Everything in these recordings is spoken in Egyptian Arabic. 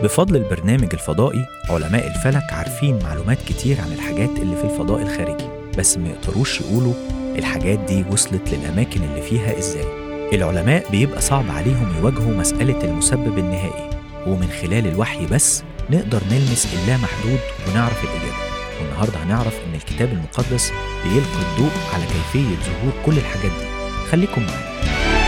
بفضل البرنامج الفضائي علماء الفلك عارفين معلومات كتير عن الحاجات اللي في الفضاء الخارجي بس ما يقدروش يقولوا الحاجات دي وصلت للأماكن اللي فيها إزاي العلماء بيبقى صعب عليهم يواجهوا مسألة المسبب النهائي ومن خلال الوحي بس نقدر نلمس اللامحدود ونعرف الإجابة والنهاردة هنعرف إن الكتاب المقدس بيلقي الضوء على كيفية ظهور كل الحاجات دي خليكم معانا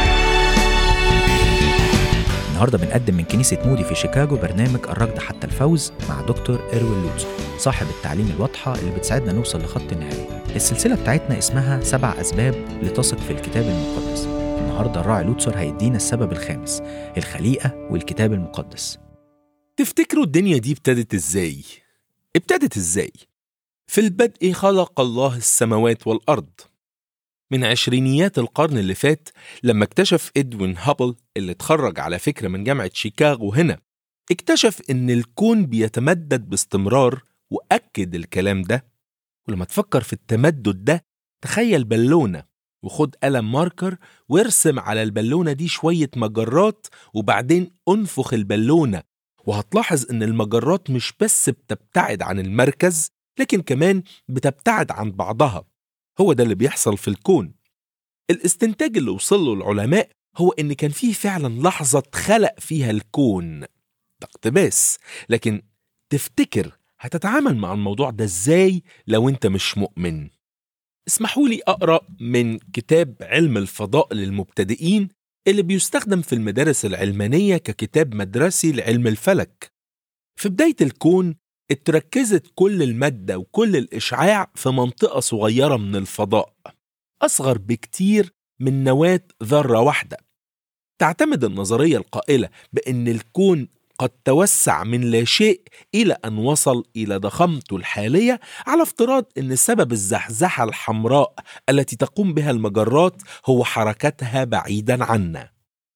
النهارده بنقدم من كنيسة مودي في شيكاغو برنامج الركض حتى الفوز مع دكتور إروين لوتسو صاحب التعليم الواضحة اللي بتساعدنا نوصل لخط النهاية السلسلة بتاعتنا اسمها سبع أسباب لتثق في الكتاب المقدس النهارده الراعي لوتسر هيدينا السبب الخامس الخليقة والكتاب المقدس تفتكروا الدنيا دي ابتدت ازاي؟ ابتدت ازاي؟ في البدء خلق الله السماوات والأرض من عشرينيات القرن اللي فات لما اكتشف إدوين هابل اللي اتخرج على فكرة من جامعة شيكاغو هنا اكتشف إن الكون بيتمدد باستمرار وأكد الكلام ده ولما تفكر في التمدد ده تخيل بالونة وخد قلم ماركر وارسم على البالونة دي شوية مجرات وبعدين انفخ البالونة وهتلاحظ ان المجرات مش بس بتبتعد عن المركز لكن كمان بتبتعد عن بعضها هو ده اللي بيحصل في الكون الاستنتاج اللي وصل له العلماء هو ان كان فيه فعلا لحظة خلق فيها الكون ده اقتباس لكن تفتكر هتتعامل مع الموضوع ده ازاي لو انت مش مؤمن اسمحوا لي اقرا من كتاب علم الفضاء للمبتدئين اللي بيستخدم في المدارس العلمانيه ككتاب مدرسي لعلم الفلك في بدايه الكون اتركزت كل الماده وكل الاشعاع في منطقه صغيره من الفضاء اصغر بكتير من نواه ذره واحده تعتمد النظريه القائله بان الكون قد توسع من لا شيء إلى أن وصل إلى ضخامته الحالية على افتراض أن سبب الزحزحة الحمراء التي تقوم بها المجرات هو حركتها بعيدا عنا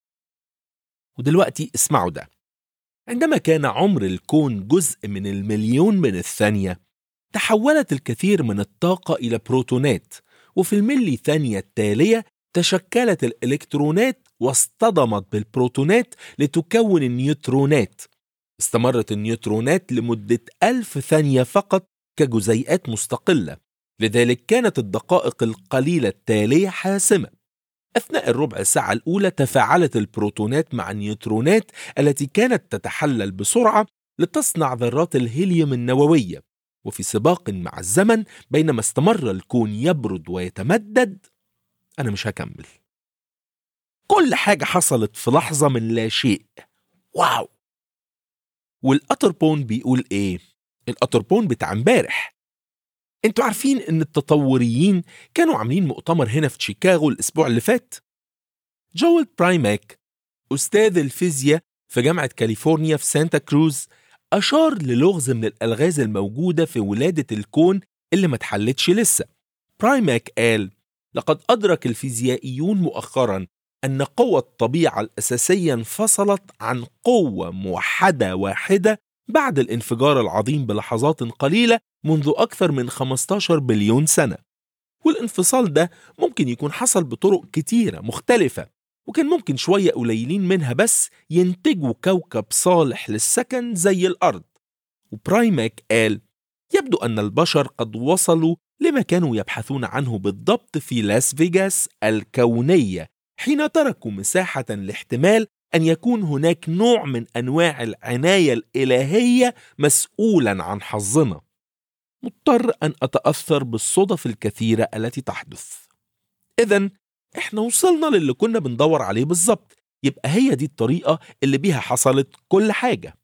ودلوقتي اسمعوا ده عندما كان عمر الكون جزء من المليون من الثانية تحولت الكثير من الطاقة إلى بروتونات وفي الملي ثانية التالية تشكلت الإلكترونات واصطدمت بالبروتونات لتكون النيوترونات استمرت النيوترونات لمدة ألف ثانية فقط كجزيئات مستقلة لذلك كانت الدقائق القليلة التالية حاسمة أثناء الربع ساعة الأولى تفاعلت البروتونات مع النيوترونات التي كانت تتحلل بسرعة لتصنع ذرات الهيليوم النووية وفي سباق مع الزمن بينما استمر الكون يبرد ويتمدد أنا مش هكمل كل حاجة حصلت في لحظة من لا شيء واو والأتربون بيقول إيه؟ الأتربون بتاع امبارح انتوا عارفين ان التطوريين كانوا عاملين مؤتمر هنا في شيكاغو الاسبوع اللي فات جويل برايماك استاذ الفيزياء في جامعة كاليفورنيا في سانتا كروز أشار للغز من الألغاز الموجودة في ولادة الكون اللي ما اتحلتش لسه برايماك قال لقد أدرك الفيزيائيون مؤخرا أن قوى الطبيعة الأساسية انفصلت عن قوة موحدة واحدة بعد الانفجار العظيم بلحظات قليلة منذ أكثر من 15 بليون سنة والانفصال ده ممكن يكون حصل بطرق كتيرة مختلفة وكان ممكن شوية قليلين منها بس ينتجوا كوكب صالح للسكن زي الأرض وبرايماك قال يبدو أن البشر قد وصلوا لما كانوا يبحثون عنه بالضبط في لاس فيغاس الكونية حين تركوا مساحة لاحتمال أن يكون هناك نوع من أنواع العناية الإلهية مسؤولا عن حظنا مضطر أن أتأثر بالصدف الكثيرة التي تحدث إذا إحنا وصلنا للي كنا بندور عليه بالظبط يبقى هي دي الطريقة اللي بيها حصلت كل حاجة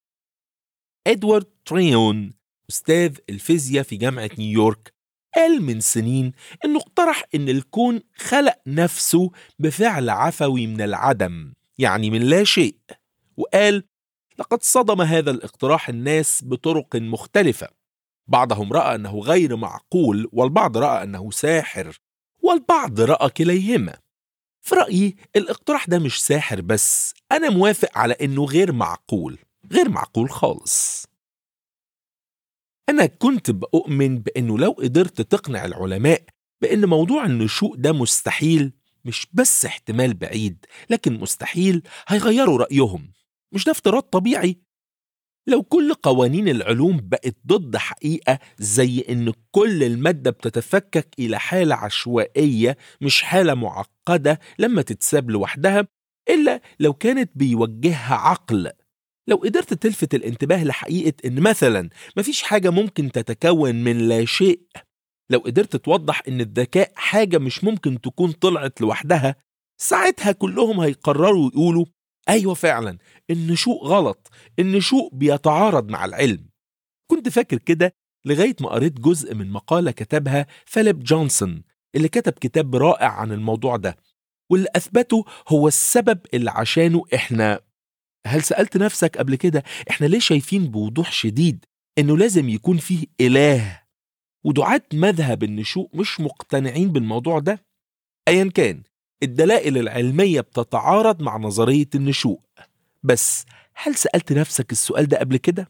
إدوارد تريون أستاذ الفيزياء في جامعة نيويورك قال من سنين إنه اقترح إن الكون خلق نفسه بفعل عفوي من العدم يعني من لا شيء وقال لقد صدم هذا الاقتراح الناس بطرق مختلفة بعضهم رأى أنه غير معقول والبعض رأى أنه ساحر والبعض رأى كليهما في رأيي الاقتراح ده مش ساحر بس أنا موافق على أنه غير معقول غير معقول خالص أنا كنت بأؤمن بأنه لو قدرت تقنع العلماء بأن موضوع النشوء ده مستحيل مش بس احتمال بعيد لكن مستحيل هيغيروا رأيهم مش ده افتراض طبيعي لو كل قوانين العلوم بقت ضد حقيقة زي إن كل المادة بتتفكك إلى حالة عشوائية مش حالة معقدة لما تتساب لوحدها إلا لو كانت بيوجهها عقل لو قدرت تلفت الانتباه لحقيقة إن مثلا مفيش حاجة ممكن تتكون من لا شيء لو قدرت توضح إن الذكاء حاجة مش ممكن تكون طلعت لوحدها ساعتها كلهم هيقرروا يقولوا أيوة فعلا النشوء غلط النشوء بيتعارض مع العلم كنت فاكر كده لغاية ما قريت جزء من مقالة كتبها فيليب جونسون اللي كتب كتاب رائع عن الموضوع ده واللي أثبته هو السبب اللي عشانه إحنا هل سألت نفسك قبل كده إحنا ليه شايفين بوضوح شديد إنه لازم يكون فيه إله ودعاة مذهب النشوء مش مقتنعين بالموضوع ده أيا كان الدلائل العلمية بتتعارض مع نظرية النشوء بس هل سألت نفسك السؤال ده قبل كده؟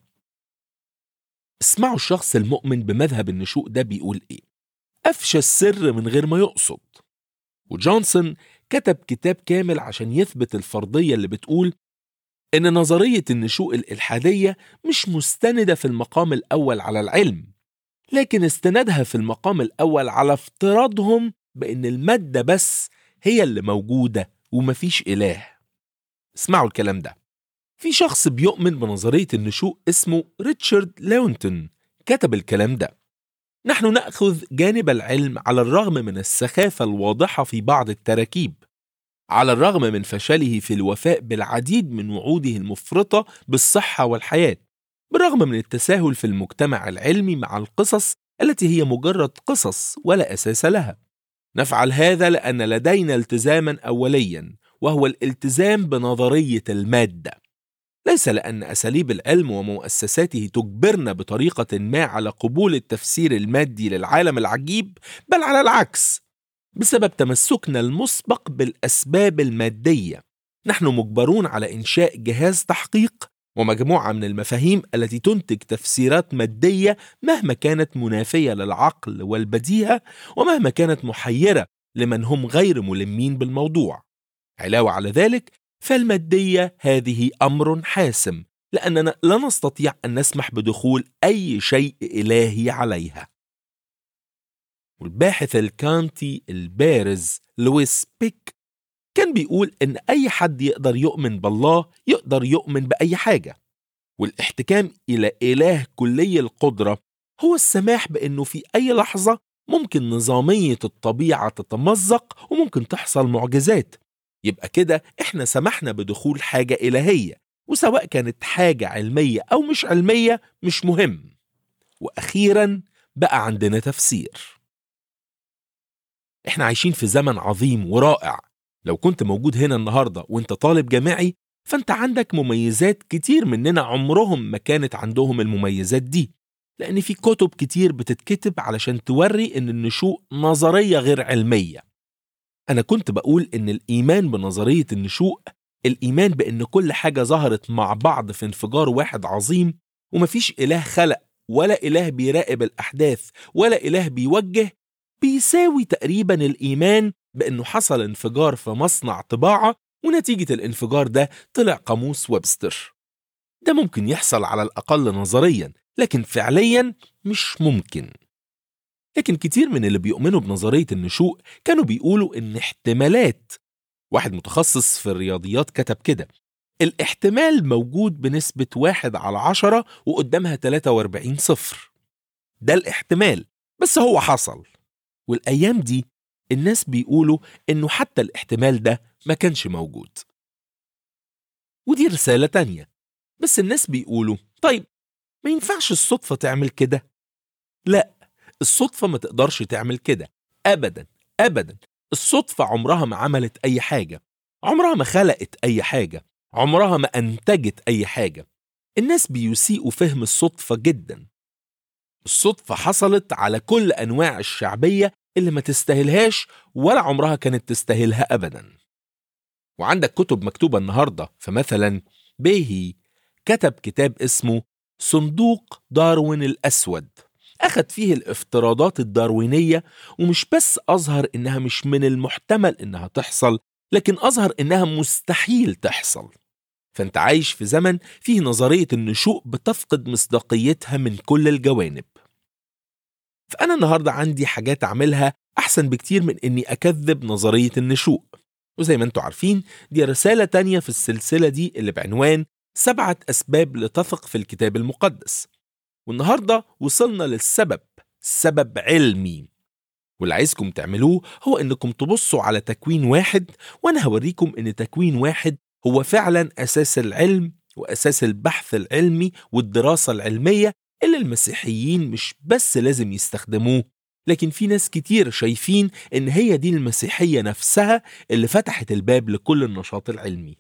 اسمعوا الشخص المؤمن بمذهب النشوء ده بيقول ايه أفشى السر من غير ما يقصد وجونسون كتب كتاب كامل عشان يثبت الفرضية اللي بتقول إن نظرية النشوء الإلحادية مش مستندة في المقام الأول على العلم لكن استندها في المقام الأول على افتراضهم بأن المادة بس هي اللي موجودة ومفيش إله اسمعوا الكلام ده في شخص بيؤمن بنظرية النشوء اسمه ريتشارد ليونتون كتب الكلام ده نحن نأخذ جانب العلم على الرغم من السخافة الواضحة في بعض التراكيب على الرغم من فشله في الوفاء بالعديد من وعوده المفرطة بالصحة والحياة بالرغم من التساهل في المجتمع العلمي مع القصص التي هي مجرد قصص ولا أساس لها نفعل هذا لأن لدينا التزاما أوليا وهو الالتزام بنظرية المادة ليس لأن أساليب العلم ومؤسساته تجبرنا بطريقة ما على قبول التفسير المادي للعالم العجيب بل على العكس بسبب تمسكنا المسبق بالأسباب المادية نحن مجبرون على إنشاء جهاز تحقيق ومجموعة من المفاهيم التي تنتج تفسيرات مادية مهما كانت منافية للعقل والبديهة ومهما كانت محيرة لمن هم غير ملمين بالموضوع. علاوة على ذلك فالمادية هذه أمر حاسم لأننا لا نستطيع أن نسمح بدخول أي شيء إلهي عليها. والباحث الكانتي البارز لويس بيك كان بيقول إن أي حد يقدر يؤمن بالله يقدر يؤمن بأي حاجة والاحتكام إلى إله كلي القدرة هو السماح بأنه في أي لحظة ممكن نظامية الطبيعة تتمزق وممكن تحصل معجزات يبقى كده إحنا سمحنا بدخول حاجة إلهية وسواء كانت حاجة علمية أو مش علمية مش مهم وأخيرا بقى عندنا تفسير إحنا عايشين في زمن عظيم ورائع لو كنت موجود هنا النهارده وانت طالب جامعي فانت عندك مميزات كتير مننا عمرهم ما كانت عندهم المميزات دي لان في كتب كتير بتتكتب علشان توري ان النشوء نظريه غير علميه انا كنت بقول ان الايمان بنظريه النشوء الايمان بان كل حاجه ظهرت مع بعض في انفجار واحد عظيم ومفيش اله خلق ولا اله بيراقب الاحداث ولا اله بيوجه بيساوي تقريبا الايمان بأنه حصل انفجار في مصنع طباعة ونتيجة الانفجار ده طلع قاموس ويبستر ده ممكن يحصل على الأقل نظريا لكن فعليا مش ممكن لكن كتير من اللي بيؤمنوا بنظرية النشوء كانوا بيقولوا إن احتمالات واحد متخصص في الرياضيات كتب كده الاحتمال موجود بنسبة واحد على عشرة وقدامها 43 صفر ده الاحتمال بس هو حصل والأيام دي الناس بيقولوا إنه حتى الاحتمال ده ما كانش موجود ودي رسالة تانية بس الناس بيقولوا طيب ما ينفعش الصدفة تعمل كده لا الصدفة ما تقدرش تعمل كده أبدا أبدا الصدفة عمرها ما عملت أي حاجة عمرها ما خلقت أي حاجة عمرها ما أنتجت أي حاجة الناس بيسيئوا فهم الصدفة جدا الصدفة حصلت على كل أنواع الشعبية اللي ما تستاهلهاش ولا عمرها كانت تستاهلها أبدا وعندك كتب مكتوبة النهاردة فمثلا بيهي كتب كتاب اسمه صندوق داروين الأسود أخذ فيه الافتراضات الداروينية ومش بس أظهر إنها مش من المحتمل إنها تحصل لكن أظهر إنها مستحيل تحصل فأنت عايش في زمن فيه نظرية النشوء بتفقد مصداقيتها من كل الجوانب فأنا النهاردة عندي حاجات أعملها أحسن بكتير من إني أكذب نظرية النشوء وزي ما انتوا عارفين دي رسالة تانية في السلسلة دي اللي بعنوان سبعة أسباب لتثق في الكتاب المقدس والنهاردة وصلنا للسبب سبب علمي واللي عايزكم تعملوه هو انكم تبصوا على تكوين واحد وانا هوريكم ان تكوين واحد هو فعلا اساس العلم واساس البحث العلمي والدراسة العلمية اللي المسيحيين مش بس لازم يستخدموه لكن في ناس كتير شايفين ان هي دي المسيحية نفسها اللي فتحت الباب لكل النشاط العلمي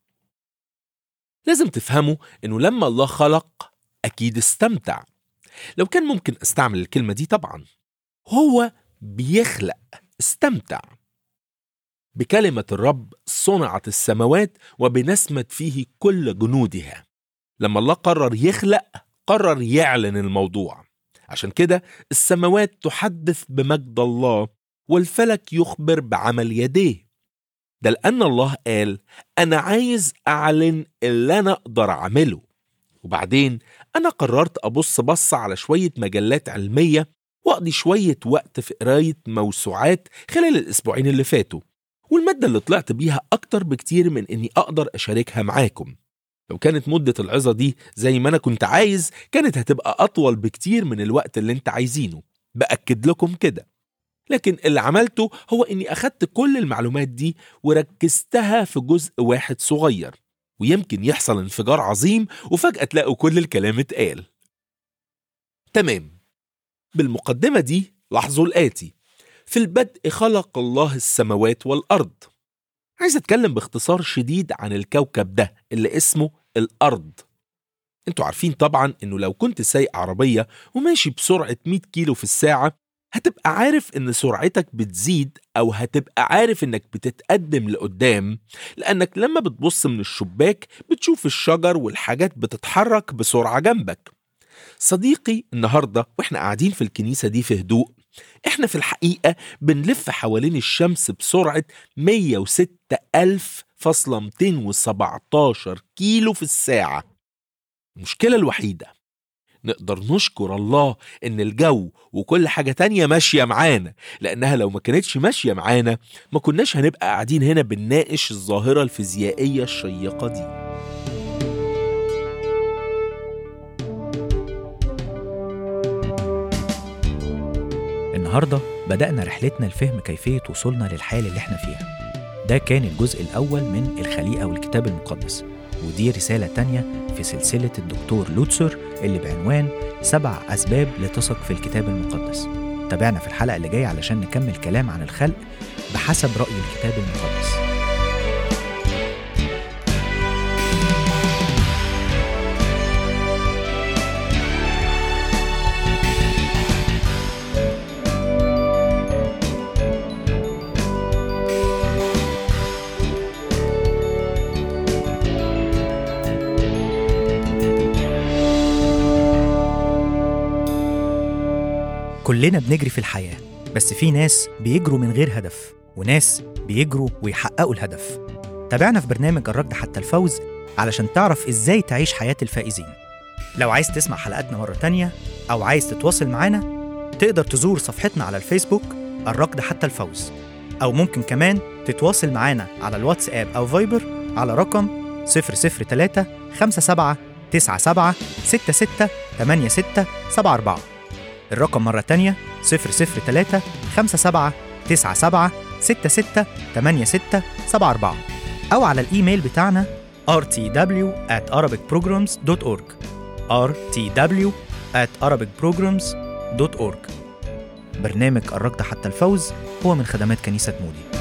لازم تفهموا انه لما الله خلق اكيد استمتع لو كان ممكن استعمل الكلمة دي طبعا هو بيخلق استمتع بكلمة الرب صنعت السماوات وبنسمة فيه كل جنودها لما الله قرر يخلق قرر يعلن الموضوع عشان كده السماوات تحدث بمجد الله والفلك يخبر بعمل يديه ده لأن الله قال أنا عايز أعلن اللي أنا أقدر أعمله وبعدين أنا قررت أبص بص على شوية مجلات علمية وأقضي شوية وقت في قراية موسوعات خلال الأسبوعين اللي فاتوا والمادة اللي طلعت بيها أكتر بكتير من إني أقدر أشاركها معاكم لو كانت مدة العظة دي زي ما أنا كنت عايز كانت هتبقى أطول بكتير من الوقت اللي أنت عايزينه بأكد لكم كده لكن اللي عملته هو إني أخدت كل المعلومات دي وركزتها في جزء واحد صغير ويمكن يحصل انفجار عظيم وفجأة تلاقوا كل الكلام اتقال تمام بالمقدمة دي لاحظوا الآتي في البدء خلق الله السماوات والأرض عايز أتكلم باختصار شديد عن الكوكب ده اللي اسمه الأرض انتوا عارفين طبعا انه لو كنت سايق عربية وماشي بسرعة 100 كيلو في الساعة هتبقى عارف ان سرعتك بتزيد او هتبقى عارف انك بتتقدم لقدام لانك لما بتبص من الشباك بتشوف الشجر والحاجات بتتحرك بسرعة جنبك صديقي النهاردة واحنا قاعدين في الكنيسة دي في هدوء احنا في الحقيقة بنلف حوالين الشمس بسرعة 106,217 كيلو في الساعة المشكلة الوحيدة نقدر نشكر الله ان الجو وكل حاجة تانية ماشية معانا لانها لو ما كانتش ماشية معانا ما كناش هنبقى قاعدين هنا بنناقش الظاهرة الفيزيائية الشيقة دي النهاردة بدأنا رحلتنا لفهم كيفية وصولنا للحال اللي احنا فيها ده كان الجزء الأول من الخليقة والكتاب المقدس ودي رسالة تانية في سلسلة الدكتور لوتسر اللي بعنوان سبع أسباب لتثق في الكتاب المقدس تابعنا في الحلقة اللي جاية علشان نكمل كلام عن الخلق بحسب رأي الكتاب المقدس كلنا بنجري في الحياة بس في ناس بيجروا من غير هدف وناس بيجروا ويحققوا الهدف تابعنا في برنامج الركض حتى الفوز علشان تعرف ازاي تعيش حياة الفائزين لو عايز تسمع حلقاتنا مرة تانية أو عايز تتواصل معانا تقدر تزور صفحتنا على الفيسبوك الركض حتى الفوز أو ممكن كمان تتواصل معانا على الواتساب أو فايبر على رقم 003 57 97 66 86 74 الرقم مرة تانية 003 57 97 66 86 74 أو على الإيميل بتاعنا rtw at arabicprograms.org rtw at arabicprograms.org برنامج الركض حتى الفوز هو من خدمات كنيسة مودي